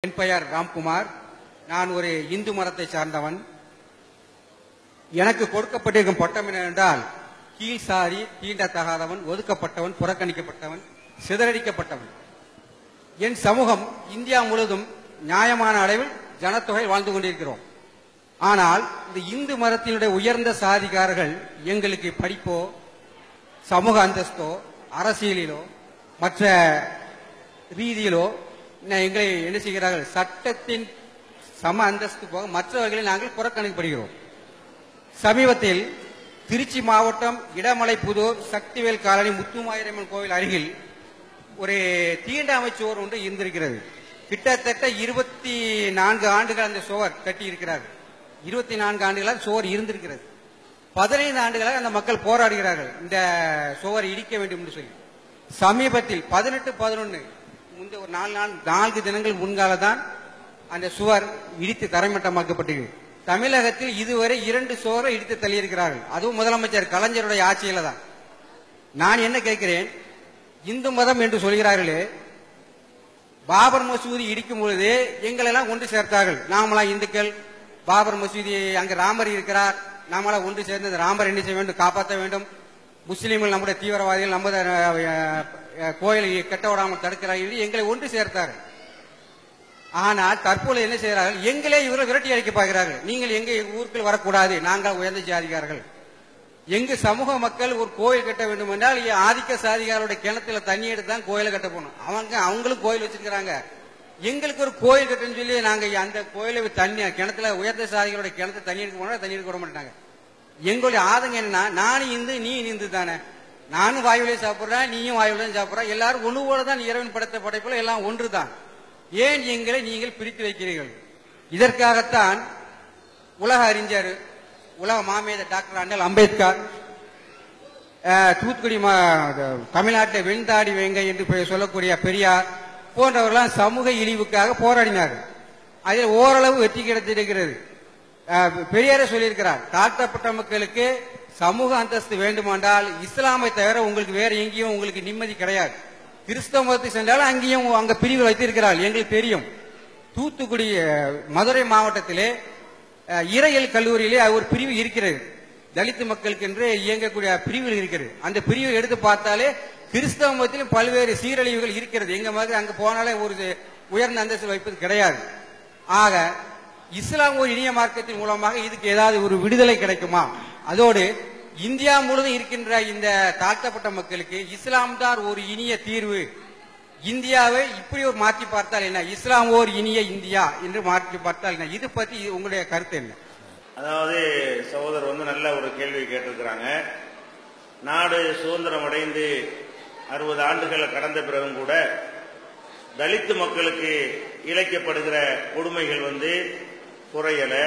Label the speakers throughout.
Speaker 1: என் பெயர் ராம்குமார் நான் ஒரு இந்து மதத்தை சார்ந்தவன் எனக்கு கொடுக்கப்பட்டிருக்கும் பட்டம் என்னவென்றால் கீழ் சாதி தீண்டத்தகாதவன் ஒதுக்கப்பட்டவன் புறக்கணிக்கப்பட்டவன் சிதறடிக்கப்பட்டவன் என் சமூகம் இந்தியா முழுவதும் நியாயமான அளவில் ஜனத்தொகை வாழ்ந்து கொண்டிருக்கிறோம் ஆனால் இந்த இந்து மதத்தினுடைய உயர்ந்த சாதிகாரர்கள் எங்களுக்கு படிப்போ சமூக அந்தஸ்தோ அரசியலிலோ மற்ற ரீதியிலோ ந- எங்களை என்ன செய்கிறார்கள் சட்டத்தின் சம அந்தஸ்து போக மற்றவர்களை நாங்கள் புறக்கணிக்கப்படுகிறோம் சமீபத்தில் திருச்சி மாவட்டம் இடமலை புதூர் சக்திவேல் காலனி முத்துமாயிரம்மன் கோவில் அருகில் ஒரு தீண்டாமை சுவர் ஒன்று இருந்திருக்கிறது கிட்டத்தட்ட இருபத்தி நான்கு ஆண்டுகள் அந்த சுவர் கட்டி இருக்கிறார்கள் இருபத்தி நான்கு ஆண்டுகளாக சுவர் இருந்திருக்கிறது பதினைந்து ஆண்டுகளாக அந்த மக்கள் போராடுகிறார்கள் இந்த சுவர் இடிக்க வேண்டும் என்று சொல்லி சமீபத்தில் பதினெட்டு பதினொன்று முந்தைய ஒரு நாலு நாள் நான்கு தினங்கள் முன்கால தான் அந்த சுவர் இடித்து தரைமட்டமாக்கப்பட்டது தமிழகத்தில் இதுவரை இரண்டு சுவரை இடித்து தள்ளியிருக்கிறார்கள் அதுவும் முதலமைச்சர் கலைஞருடைய ஆட்சியில தான் நான் என்ன கேட்கிறேன் இந்து மதம் என்று சொல்கிறார்களே பாபர் மசூதி இடிக்கும் பொழுது எங்களெல்லாம் ஒன்று சேர்த்தார்கள் நாமெல்லாம் இந்துக்கள் பாபர் மசூதி அங்க ராமர் இருக்கிறார் நாமெல்லாம் ஒன்று சேர்ந்து இந்த ராமர் என்ன செய்ய வேண்டும் காப்பாற்ற வேண்டும் முஸ்லீம்கள் நம்முடைய தீவிரவாதிகள் நமது அஹ், அஹ், கோயிலை கட்ட விடாமல் தடுக்கிறார்கள் என்று எங்களை ஒன்று சேர்த்தார்கள் ஆனால் தற்போது என்ன செய்கிறார்கள் எங்களே இவர்கள் விரட்டி அடிக்க பார்க்கிறார்கள் நீங்கள் எங்க ஊருக்குள் வரக்கூடாது நாங்கள் உயர்ந்த ஜாதிகாரர்கள் எங்க சமூக மக்கள் ஒரு கோயில் கட்ட வேண்டும் என்றால் இ- ஆதிக்க சாதிகாரோட கிணத்துல தண்ணி எடுத்து தான் கோயிலை கட்ட போகணும் அவங்க அவங்களும் கோயில் வச்சிருக்கிறாங்க எங்களுக்கு ஒரு கோயில் கட்டணும்னு சொல்லி நாங்க அந்த கோயில தண்ணி கிணத்துல உயர்ந்த சாதிகளோட கிணத்துல தண்ணி எடுக்க போனா தண்ணி எடுக்க விட மாட்டாங்க எங்களுடைய ஆதங்கம் என்னன்னா நானும் இந்து நீ இந்து தானே நானும் வாயுவிலே சாப்பிடுறேன் நீயும் வாயுவிலே சாப்பிடுற எல்லாரும் ஒண்ணு போல தான் இறைவன் படைத்த படைப்புல எல்லாம் ஒன்று தான் ஏன் எங்களை நீங்கள் பிரித்து வைக்கிறீர்கள் இதற்காகத்தான் உலக அறிஞர் உலக மாமேத டாக்டர் அண்ணல் அம்பேத்கர் அஹ், தூத்துக்குடி மா- தமிழ்நாட்டில் வெண்தாடி வேங்கை என்று பெ- சொல்லக்கூடிய பெரியார் போன்றவர்களாம் சமூக இழிவுக்காக போராடினார்கள் அதில் ஓரளவு வெற்றி கிடைத்திருக்கிறது அஹ், பெரியாரே சொல்லியிருக்கிறார் தாழ்த்தப்பட்ட மக்களுக்கு சமூக அந்தஸ்து வேண்டுமென்றால் இஸ்லாமை தவிர உங்களுக்கு வேற எங்கேயும் உங்களுக்கு நிம்மதி கிடையாது கிறிஸ்தவ மதத்துக்கு சென்றாலும் அங்கேயும் அங்க பிரிவு வைத்திருக்கிறார்கள் எங்களுக்கு தெரியும் தூத்துக்குடி அஹ், மதுரை மாவட்டத்திலே அஹ், இறையியல் கல்லூரியிலே ஒரு பிரிவு இருக்கிறது தலித் மக்களுக்கு என்று இயங்கக்கூடிய பிரிவுகள் இருக்கிறது அந்த பிரிவை எடுத்து பார்த்தாலே கிறிஸ்தவ மதத்திலும் பல்வேறு சீரழிவுகள் இருக்கிறது எங்க மாதிரி அங்க போனாலே ஒரு உயர்ந்த அந்தஸ்து வைப்பது கிடையாது ஆக இஸ்லாம் ஒரு இனிய மார்க்கத்தின் மூலமாக இதுக்கு ஏதாவது ஒரு விடுதலை கிடைக்குமா அதோடு இந்தியா முழுவதும் இருக்கின்ற இந்த தாழ்த்தப்பட்ட மக்களுக்கு இஸ்லாம் தான் ஒரு இனிய தீர்வு இந்தியாவை இப்படி ஒரு மாற்றி பார்த்தால் என்ன இஸ்லாம் ஓர் இனிய இந்தியா என்று மாற்றி பார்த்தால் என்ன இது பத்தி உங்களுடைய கருத்து என்ன
Speaker 2: அதாவது சகோதரர் வந்து நல்ல ஒரு கேள்வி கேட்டிருக்கிறாங்க நாடு சுதந்திரம் அடைந்து அறுபது ஆண்டுகள் கடந்த பிறகும் கூட தலித்து மக்களுக்கு இழைக்கப்படுகிற கொடுமைகள் வந்து குறையல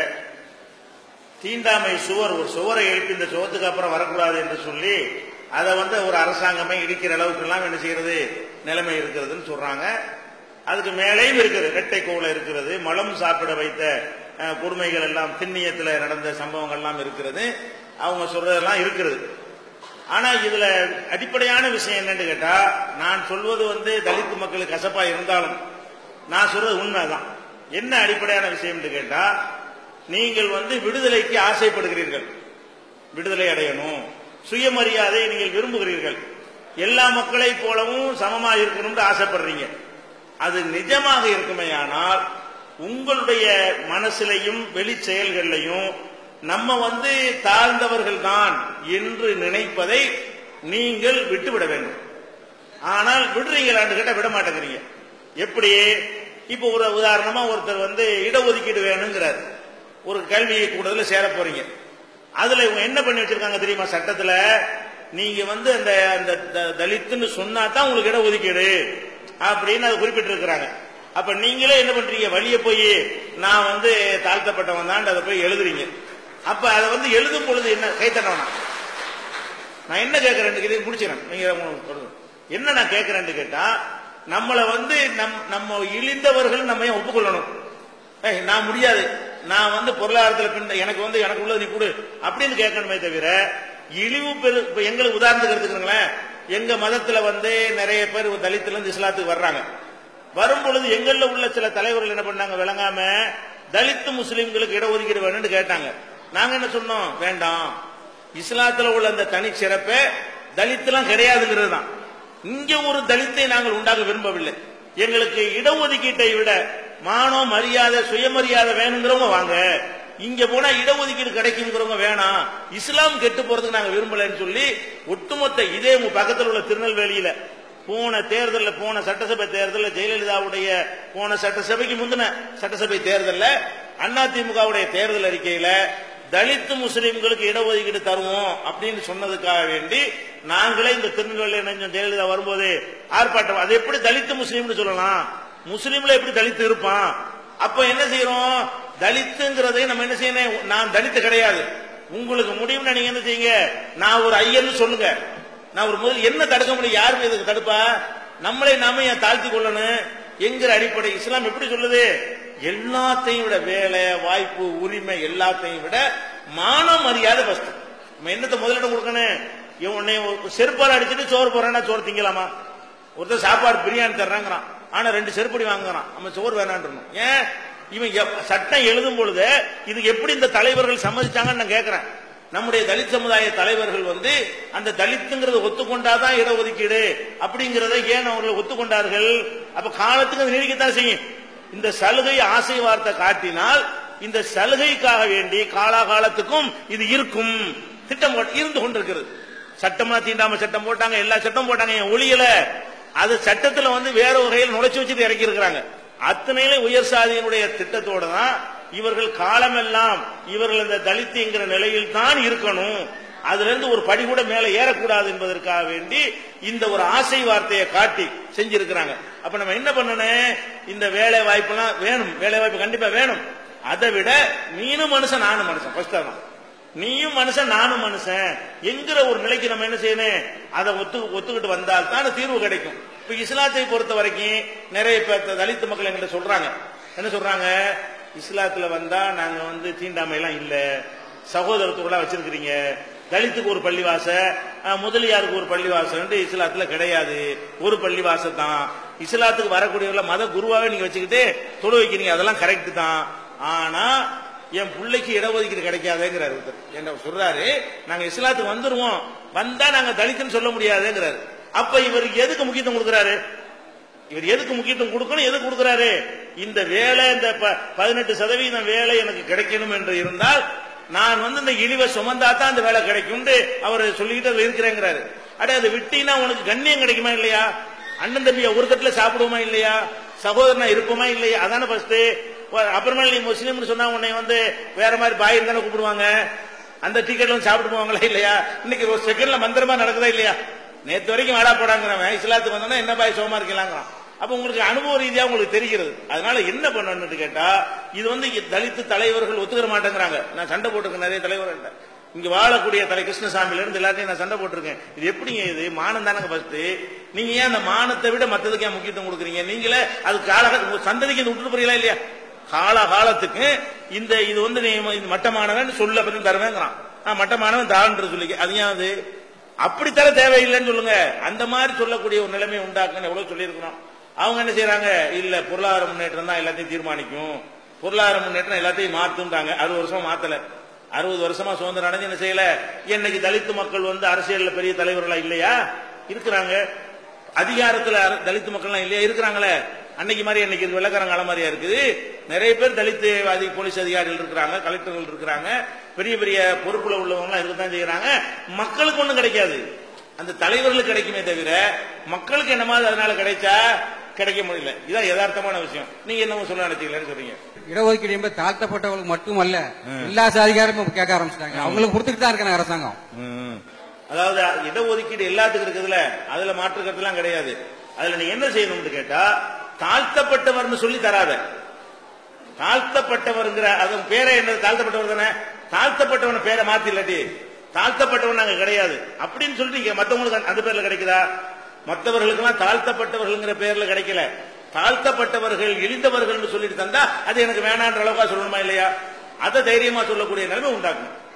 Speaker 2: தீண்டாமை சுவர் ஒரு சுவரை எழுப்பி இந்த சுவத்துக்கு அப்புறம் வரக்கூடாது என்று சொல்லி அதை வந்து ஒரு அரசாங்கமே இடிக்கிற அளவுக்கு எல்லாம் என்ன செய்யறது நிலைமை இருக்கிறதுன்னு சொல்றாங்க அதுக்கு மேலேயும் இருக்குது ரெட்டை கோலை இருக்கிறது மலம் சாப்பிட வைத்த அஹ், கொடுமைகள் எல்லாம் திண்ணியத்தில் நடந்த சம்பவங்கள் எல்லாம் இருக்கிறது அவங்க சொல்றதெல்லாம் இருக்கிறது ஆனா இதுல அடிப்படையான விஷயம் என்னன்னு கேட்டா நான் சொல்வது வந்து தலித் மக்களுக்கு கசப்பா இருந்தாலும் நான் சொல்றது உண்மைதான் என்ன அடிப்படையான விஷயம்னு கேட்டா நீங்கள் வந்து விடுதலைக்கு ஆசைப்படுகிறீர்கள் விடுதலை அடையணும் சுயமரியாதை நீங்கள் விரும்புகிறீர்கள் எல்லா மக்களை போலவும் சமமா இருக்கணும்னு ஆசைப்படுறீங்க அது நிஜமாக இருக்குமேயானால் உங்களுடைய மனசிலையும் வெளி செயல்கள்லையும் நம்ம வந்து தாழ்ந்தவர்கள் தான் என்று நினைப்பதை நீங்கள் விட்டுவிட வேண்டும் ஆனால் விடுறீங்களான்னு கேட்டா விட மாட்டேங்கிறீங்க எப்படி இப்போ ஒரு உதாரணமா ஒருத்தர் வந்து இடஒதுக்கீடு வேணுங்கிறார் ஒரு கல்வி கூடத்துல சேர போறீங்க அதுல இவங்க என்ன பண்ணி வச்சிருக்காங்க தெரியுமா சட்டத்துல நீங்க வந்து அந்த அந்த த- தலித்துன்னு சொன்னா தான் உங்களுக்கு இடஒதுக்கீடு அப்படின்னு அதை குறிப்பிட்டிருக்கிறாங்க அப்ப நீங்களே என்ன பண்றீங்க வழிய போய் நான் வந்து தாழ்த்தப்பட்டவன் தான் அதை போய் எழுதுறீங்க அப்ப அதை வந்து எழுதும் பொழுது என்ன கைத்தட்டவனா நான் என்ன கேட்கறேன் இதை முடிச்சிடறேன் நீங்க உங்களுக்கு சொல்லுங்க. என்ன நான் கேட்கறேன்னு கேட்டா நம்மளை வந்து நம் நம்ம இழிந்தவர்கள் நம்ம ஏன் ஒப்புக்கொள்ளணும் ஏய், நான் முடியாது நான் வந்து பொருளாதாரத்தில் பின் எனக்கு வந்து எனக்கு உள்ளது நீ கொடு அப்படின்னு கேட்கணுமே தவிர இழிவு பெரு இப்ப எங்களுக்கு உதாரணத்துக்கு எடுத்துக்கிறீங்களேன் எங்க மதத்துல வந்து நிறைய பேர் தலித்துல இருந்து இஸ்லாத்துக்கு வர்றாங்க வரும் பொழுது எங்கள்ல உள்ள சில தலைவர்கள் என்ன பண்ணாங்க விளங்காம தலித்து முஸ்லிம்களுக்கு இடஒதுக்கீடு வேணும்னு கேட்டாங்க நாங்க என்ன சொன்னோம் வேண்டாம் இஸ்லாத்துல உள்ள அந்த தனி சிறப்பே தலித்துலாம் கிடையாதுங்கிறது தான் இங்க ஒரு தலித்தை நாங்கள் உண்டாக்க விரும்பவில்லை எங்களுக்கு இடஒதுக்கீட்டை விட மானம் மரியாதை சுயமரியாதை வேணுங்கிறவங்க வாங்க இங்க போனா இடஒதுக்கீடு கிடைக்குங்கிறவங்க வேணாம் இஸ்லாம் கெட்டு போறதுக்கு நாங்க விரும்பலன்னு சொல்லி ஒட்டுமொத்த இதே உங்க பக்கத்துல உள்ள திருநெல்வேலியில போன தேர்தலில் போன சட்டசபை தேர்தலில் ஜெயலலிதாவுடைய போன சட்டசபைக்கு முந்தின சட்டசபை தேர்தலில் அதிமுகவுடைய தேர்தல் அறிக்கையில தலித்து முஸ்லிம்களுக்கு இடஒதுக்கீடு தருவோம் அப்படின்னு சொன்னதுக்காக வேண்டி நாங்களே இந்த திருநெல்வேலி நெஞ்சம் ஜெயலலிதா வரும்போது ஆர்ப்பாட்டம் அது எப்படி தலித்து முஸ்லீம்னு சொல்லலாம் முஸ்லீம்ல எப்படி தலித்து இருப்பான் அப்ப என்ன செய்யறோம் தலித்துங்கிறதை நம்ம என்ன செய்யணும் நான் தலித்து கிடையாது உங்களுக்கு முடியும்னா நீங்க என்ன செய்யுங்க நான் ஒரு ஐயன்னு சொல்லுங்க நான் ஒரு முதல் என்ன தடுக்க முடியும் யாருமே இதுக்கு தடுப்பா நம்மளை நாம ஏன் தாழ்த்தி கொள்ளணும் என்கிற அடிப்படை இஸ்லாம் எப்படி சொல்லுது எல்லாத்தையும் விட வேலை வாய்ப்பு உரிமை எல்லாத்தையும் விட மான மரியாதை ஃபர்ஸ்ட் நம்ம என்னத்தை முதலிடம் கொடுக்கணும் இவன் உன்னை ஒரு செருப்பால் அடிச்சுட்டு சோறு போறான்னா சோறு திங்கலாமா ஒருத்தர் சாப்பாடு பிரியாணி தர்றாங்கிறான் ஆனா ரெண்டு செருப்படி வாங்குறான் நம்ம சோறு வேணான்றணும் ஏன் இவன் எப்- சட்டம் எழுதும் பொழுது இது எப்படி இந்த தலைவர்கள் சம்மதிச்சாங்கன்னு நான் கேட்கிறேன் நம்முடைய தலித் சமுதாய தலைவர்கள் வந்து அந்த தலித்துங்கிறத ஒத்துக்கொண்டாதான் இடஒதுக்கீடு அப்படிங்கறத ஏன் அவர்கள் ஒத்துக்கொண்டார்கள் அப்ப காலத்துக்கு அது நீடிக்கத்தான் செய்யும் இந்த சலுகை ஆசை வார்த்தை காட்டினால் இந்த சலுகைக்காக வேண்டி காலாகாலத்துக்கும் இது இருக்கும் திட்டம் போட்டு- இருந்து கொண்டிருக்கிறது சட்டமா தீண்டாம சட்டம் போட்டாங்க எல்லா சட்டம் போட்டாங்க என் ஒளியல அது சட்டத்துல வந்து வேற வகையில் நுழைச்சு வச்சுட்டு இறக்கி இருக்கிறாங்க அத்தனையில உயர் சாதியினுடைய திட்டத்தோட தான் இவர்கள் காலமெல்லாம் இவர்கள் இந்த தலித்துங்கிற நிலையில் தான் இருக்கணும் அதுல இருந்து ஒரு படி கூட மேல ஏறக்கூடாது என்பதற்காக வேண்டி இந்த ஒரு ஆசை வார்த்தையை காட்டி செஞ்சிருக்கிறாங்க அப்ப நம்ம என்ன பண்ணணும் இந்த வேலை வாய்ப்பெல்லாம் வேணும் வேலை வாய்ப்பு கண்டிப்பா வேணும் அதை விட நீனும் மனுஷன் நானும் மனுஷன் ஃபர்ஸ்ட் தான் நீயும் மனுஷன் நானும் மனுஷன் என்கிற ஒரு நிலைக்கு நம்ம என்ன செய்யணும் அதை ஒத்து ஒத்துக்கிட்டு வந்தால் தான் தீர்வு கிடைக்கும் இப்ப இஸ்லாத்தை பொறுத்த வரைக்கும் நிறைய பேர் தலித்து மக்கள் எங்கிட்ட சொல்றாங்க என்ன சொல்றாங்க இஸ்லாத்துல வந்தா நாங்க வந்து தீண்டாமை எல்லாம் இல்ல சகோதரத்துக்குள்ள வச்சிருக்கிறீங்க தலித்துக்கு ஒரு பள்ளிவாச அஹ், முதலியாருக்கு ஒரு பள்ளிவாசல் இஸ்லாத்துல கிடையாது ஒரு பள்ளிவாசல் தான் இஸ்லாத்துக்கு வரக்கூடியவங்கள மத குருவாவே நீங்க வச்சுக்கிட்டு தொழு வைக்கிறீங்க அதெல்லாம் கரெக்ட் தான் ஆனா என் பிள்ளைக்கு இடஒதுக்கீடு கிடைக்காதேங்கிறாரு ஒருத்தர் என்ன சொல்றாரு நாங்க இஸ்லாத்துக்கு வந்துருவோம் வந்தா நாங்க தலித்துன்னு சொல்ல முடியாதுங்கிறாரு அப்ப இவருக்கு எதுக்கு முக்கியத்துவம் கொடுக்கறாரு இவர் எதுக்கு முக்கியத்துவம் கொடுக்கணும் எதுக்கு கொடுக்கறாரு இந்த வேலை இந்த ப- பதினெட்டு சதவீதம் வேலை எனக்கு கிடைக்கணும் என்று இருந்தால் நான் வந்து இந்த இழிவை சுமந்தா தான் அந்த வேலை கிடைக்கும் அவர் சொல்லிக்கிட்டு அதுல இருக்கிறேங்கிறாரு அடே அதை விட்டீங்கன்னா உனக்கு கண்ணியம் கிடைக்குமா இல்லையா அண்ணன் தம்பியா ஒரு தட்டுல சாப்பிடுவோமா இல்லையா சகோதரனா இருப்போமா இல்லையா அதானே ஃபர்ஸ்ட் அப்புறமேல நீ முஸ்லீம்னு சொன்னா உன்னை வந்து வேற மாதிரி பாயில் தானே கூப்பிடுவாங்க அந்த டிக்கெட்ல வந்து சாப்பிட்டு போவாங்களா இல்லையா இன்னைக்கு ஒரு செகண்ட்ல மந்திரமா நடக்குதா இல்லையா நேத்து வரைக்கும் வேடா போடாங்கிறவன் இஸ்லாத்துக்கு வந்தோன்னா என்ன பாய் சோமா இருக்கலாங்கிறான் அப்ப உங்களுக்கு அனுபவ ரீதியா உங்களுக்கு தெரிகிறது அதனால என்ன பண்ணணும்னு கேட்டா இது வந்து இங்க தலித்து தலைவர்கள் ஒத்துக்கிற மாட்டேங்கிறாங்க நான் சண்டை போட்டிருக்கேன் நிறைய தலைவர்கள் இங்க வாழக்கூடிய தலை கிருஷ்ணசாமில இருந்து எல்லாத்தையும் நான் சண்டை போட்டிருக்கேன் இது எப்படிங்க இது மானம் தானங்க ஃபர்ஸ்ட் நீங்க ஏன் அந்த மானத்தை விட மத்ததுக்கு ஏன் முக்கியத்துவம் கொடுக்குறீங்க நீங்களே அது கால உங்க சந்ததிக்கு இந்த விட்டுட்டு போறீங்களா இல்லையா கால காலத்துக்கு இந்த இது வந்து நீ இது மட்டமானவன் சொல்ல பத்தி தருவேங்கிறான் நான் மட்டமானவன் தாழ்ன்ற சொல்லி அது ஏன் அது அப்படித்தர தேவையில்லைன்னு சொல்லுங்க அந்த மாதிரி சொல்லக்கூடிய ஒரு நிலைமை உண்டாக்குன்னு எவ்வளவு சொல்லியிருக்கிறோம் அவங்க என்ன செய்யறாங்க இல்ல பொருளாதார முன்னேற்றம் தான் எல்லாத்தையும் தீர்மானிக்கும் பொருளாதார முன்னேற்றம் எல்லாத்தையும் மாத்துன்றாங்க அறுபது வருஷமா மாத்தல அறுபது வருஷமா சுதந்திரம் அடைஞ்சு என்ன செய்யல இன்னைக்கு தலித்து மக்கள் வந்து அரசியல்ல பெரிய தலைவர்களா இல்லையா இருக்கிறாங்க அதிகாரத்துல அர- தலித்து மக்கள்லாம் இல்லையா இருக்கிறாங்களே அன்னைக்கு மாதிரி அன்னைக்கு இது வெள்ளக்காரங்கால மாதிரியா இருக்குது நிறைய பேர் தலித்து அதி போலீஸ் அதிகாரிகள் இருக்கிறாங்க கலெக்டர்கள் இருக்கிறாங்க பெரிய பெரிய பொறுப்புல உள்ளவங்க எல்லாம் இருக்கத்தான் செய்யறாங்க மக்களுக்கு ஒண்ணும் கிடைக்காது அந்த தலைவர்களுக்கு கிடைக்குமே தவிர மக்களுக்கு என்ன மாதிரி அதனால கிடைச்சா கிடைக்க முடியல இதான் யதார்த்தமான விஷயம் நீங்க என்னமோ சொல்ல நினைச்சீங்களேன்னு சொல்றீங்க
Speaker 1: இடஒதுக்கீடு என்பது தாழ்த்தப்பட்டவர்களுக்கு மட்டுமல்ல எல்லா சாதிகாரமும் கேட்க ஆரம்பிச்சிட்டாங்க அவங்களுக்கு கொடுத்துட்டு தான் இருக்காங்க அரசாங்கம்
Speaker 2: அதாவது இடஒதுக்கீடு எல்லாத்துக்கும் இருக்குதுல அதுல மாற்று கருத்துலாம் கிடையாது அதுல நீ என்ன செய்யணும்னு கேட்டா தாழ்த்தப்பட்டவர்னு சொல்லி தராத தாழ்த்தப்பட்டவர்ங்கிற அதன் பேரை என்ன தாழ்த்தப்பட்டவர் தானே தாழ்த்தப்பட்டவன பேரை மாத்தி இல்லாட்டி தாழ்த்தப்பட்டவன் நாங்க கிடையாது அப்படின்னு சொல்லிட்டு இங்க மத்தவங்களுக்கு அந்த- அந்த பேர்ல கிடைக்குதா மற்றவர்களுக்கெல்லாம் தாழ்த்தப்பட்டவர்கள்ங்கிற பேர்ல கிடைக்கல தாழ்த்தப்பட்டவர்கள் இழிந்தவர்கள் சொல்லிட்டு தந்தா அது எனக்கு வேணான்ற அளவுக்கா சொல்லணுமா இல்லையா அதை தைரியமா சொல்லக்கூடிய நிலைமை உண்டாக்கணும்